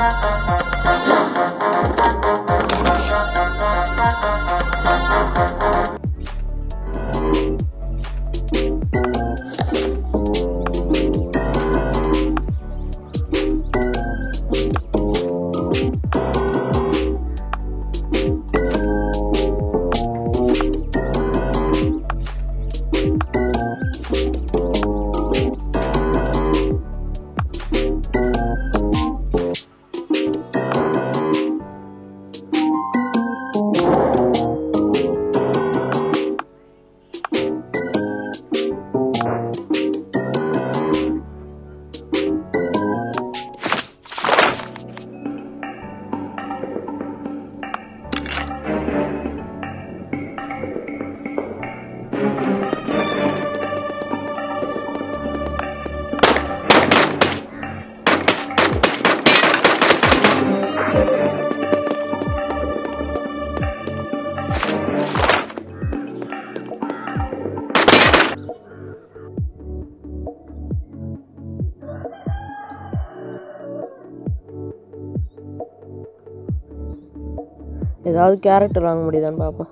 ஏதாவது கேரக்டர் வாங்க முடியுதான்னு பார்ப்போம்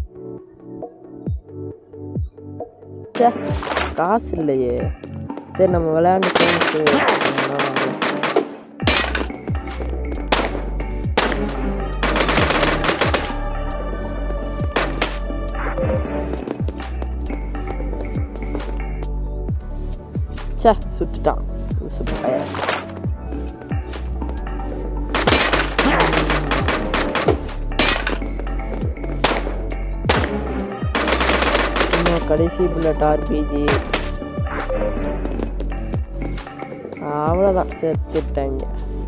ச்சே காசு இல்லையே சரி நம்ம விளையாண்டு ஃப்ரெண்ட்ஸு ச்சே சுட்டுட்டான் சுட்டு பையன் இன்னும் கடைசி புல்லட் ஆர்பிஜி அவ்வளோதான் செத்துட்டாங்க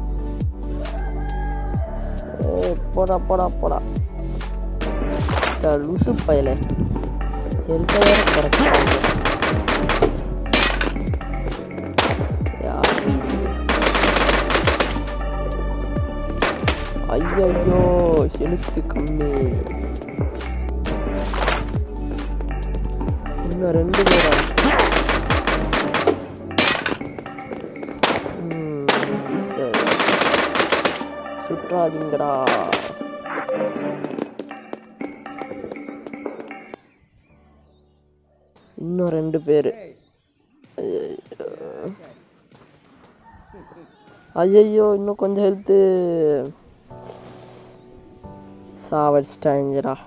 ஏய், போடா போடா போடா இந்த லூசு பயல எந்த வேற கரெக்டாக ஐயோ எழுத்து கம்மி இன்னும் ரெண்டு பேரா ம், mister. சுற்றாதீங்கடா இன்னும் ரெண்டு பேர் ஐயோ இன்னும் கொஞ்சம் ஹெல்த்து சாவடிச்சிட்டாங்கடா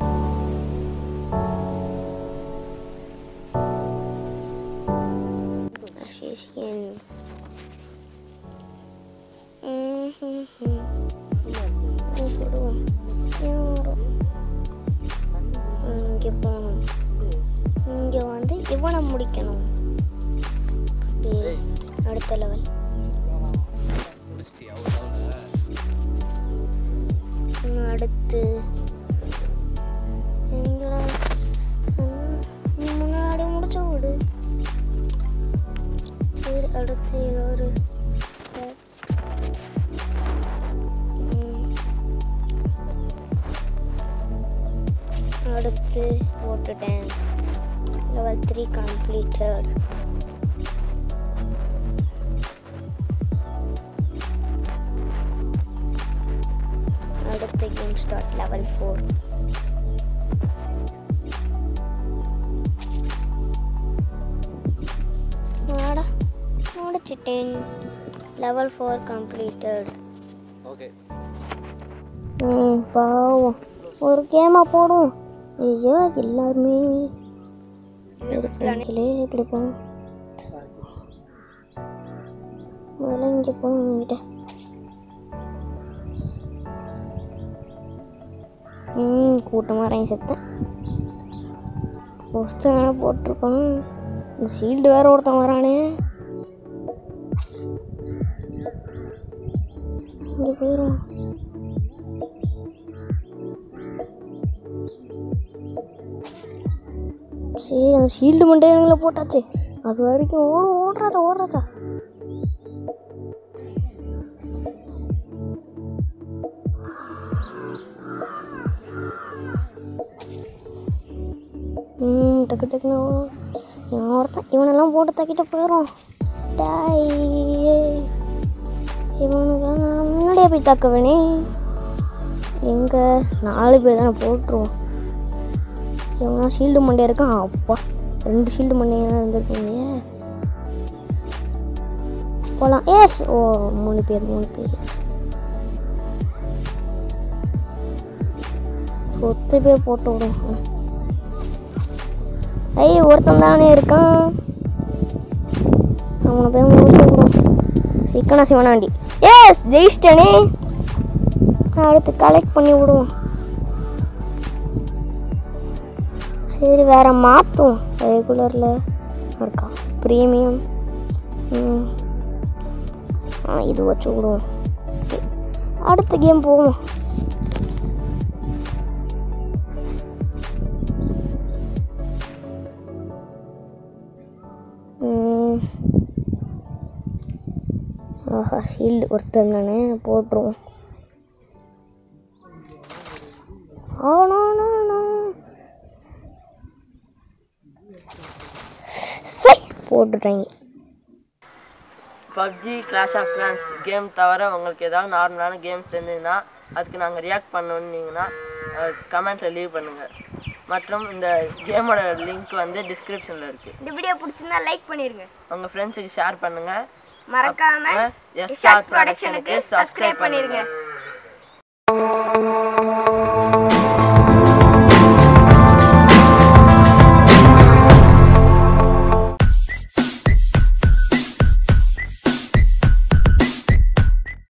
Assassin. இங்கே போகணும் இங்கே வந்து இவனை முடிக்கணும் ஏய், அடுத்த லெவல் அடுத்து எங்கடா நீ முன்னாடி முடிச்ச விடு சரி அடுத்து ஏதோ ஒரு ம். அடுத்து போட்டுட்டேன் லெவல் த்ரீ கம்ப்ளீட்டட் அடுத்த கேம் ஸ்டார்ட் லெவல் ஃபோர் வாடா முடிச்சிட்டேன் லெவல் ஃபோர் கம்ப்ளீட்டட் ஓகே ம் பாவம் ஒரு கேமா போடும் ஐயோ எல்லாருமே இருக்காங்களே இப்படி போகும் முதல்ல இங்கே போகிட்ட ம் கூட்டமாக இறங்கி செத்தேன் ஒருத்தன் வேணா போட்டிருக்கணும் இந்த சீல்டு வேற ஒருத்தன் வரானே இங்கே போயிடும் சரி அந்த ஷீல்டு மட்டும் எங்களை போட்டாச்சு அது வரைக்கும் ஓடு ஓடுறாதா ஓடுறாதா ம் டக்கு டக்குன்னு ஓடும். இவன் ஒருத்தன் இவனெல்லாம் போட்டு தக்கிட்டு போயிடும் டாய் இவனுக்கு நான் முன்னாடியே போய் தாக்குவேனே எங்கே நாலு பேர் தானே போட்டுருவோம் இவனா ஷீல்டு மண்டே இருக்கான் அப்பா ரெண்டு ஷீல்டு மண்டையாக இருந்திருக்கீங்க போகலாம் எஸ் ஓ மூணு பேர் மூணு பேர் சொத்து பேர் போட்டு விடும் ஐய் ஒருத்தன் தானே இருக்கான் அவனை போய் முடிச்சு விடும் சிக்கனா சிவனாண்டி எஸ் ஜெயிச்சிட்டனே நான் அடுத்து கலெக்ட் பண்ணி விடுவோம் சரி வேற மாற்றும் ரெகுலரில் இருக்கா ப்ரீமியம் ம் ஆ இது வச்சு விடுவோம் Okay. அடுத்த கேம் போவோம் ம். ஆஹா ஷீல்டு ஒருத்தன் தானே போட்டுருவோம் ஆனா சரி போட்டுட்டாங்க PUBG clash of clans game தவிர உங்களுக்கு ஏதாவது நார்மலான கேம்ஸ் இருந்ததுன்னா அதுக்கு நாங்கள் ரியாக்ட் பண்ணணுன்னீங்கன்னா கமெண்ட்டில் லீவ் பண்ணுங்கள் மற்றும் இந்த கேமோட லிங்க் வந்து டிஸ்கிரிப்ஷனில் இருக்குது இந்த வீடியோ பிடிச்சிருந்தா லைக் பண்ணிருங்க உங்கள் ஃப்ரெண்ட்ஸுக்கு ஷேர் பண்ணுங்கள் மறக்காம எஸ்ஆர் ப்ரொடக்ஷனுக்கு சப்ஸ்கிரைப் பண்ணிடுங்க